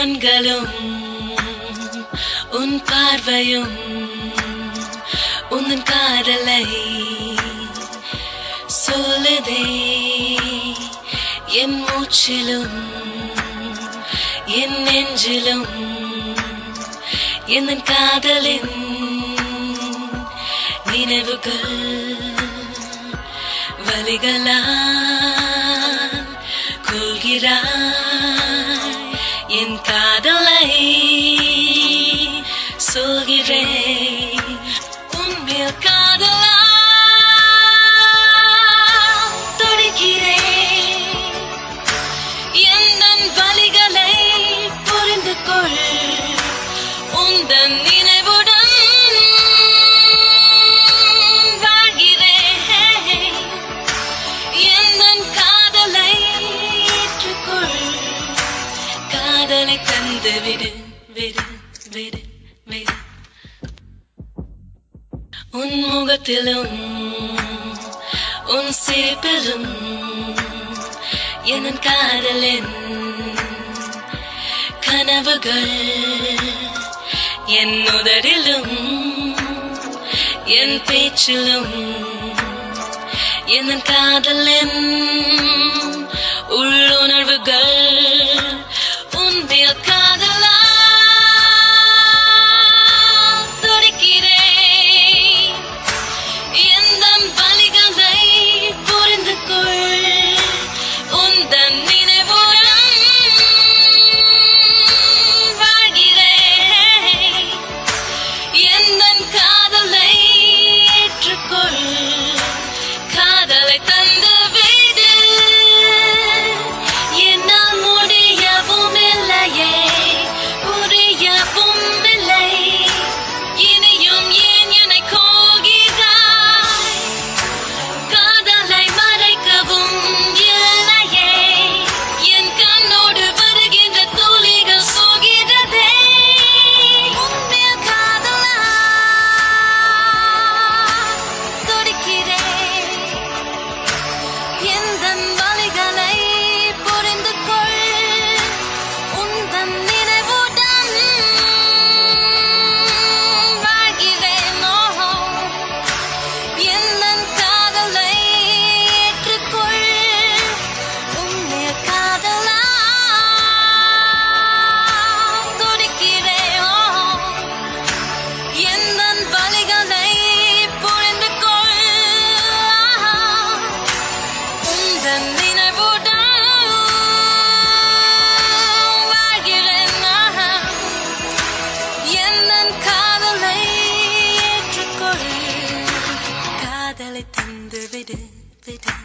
கண்களும் உன் பார்வையும் உன் காதலை சொல்லுதே என் மூச்சிலும் என் நெஞ்சிலும் என் காதலின் நினைவுகள் வலிகளா கொள்கிறாய் என் காதலை சொல்கிறேன் உன்மேல் காதலா துடிக்கிறேன் எந்தன் வலிகளை புரிந்து கொள் உந்தன் நினைவுடன் வாழ்கிறேன் எந்தன் காதலை ஏற்றுக்கொள் காதலை தந்து விடு விடு விடு விடு உன் முகத்திலும் உன் சிரிப்பிலும் என் காதலின் கனவுகள் என் உதடிலும் என் பேச்சிலும் என் காதலின் உள்ளுணர்வுகள் உன்மேல் காதலா துடிக்கிறேன் எந்தன் வலிகளை புரிந்து கொள் உந்தன் நினைவுடன் வாழ்கிறேன் எந்தன் காதலை ஏற்றுக்கொள் காதலை தந்து விடு என்னால் முடியவும் இல்லையே புரியவும் இல்லை இனியும் ஏன் என்னை கோகிறாய் காதலை மறைக்கவும் இல்லையே என் கண்ணோடு வருகின்ற துளிகள் சோகிறதே உன்மேல் காதலா துடிக்கிறேன் எந்தன் வலிகளை புரிந்து கொள் உந்தன் நினைவுடன் வாழ்கிறேன் ஓ எந்தன் காதலை ஏற்றுக்கொள் உன்மேல் காதலா துடிக்கிறேன் ஓ எந்தன் வலிகளை புரிந்து கொள் உந்தன் நினைவுடன் வாழ்கிறேன் எந்தன் காதலை ஏற்றுக்கொள் காதலை தந்து விடு விடு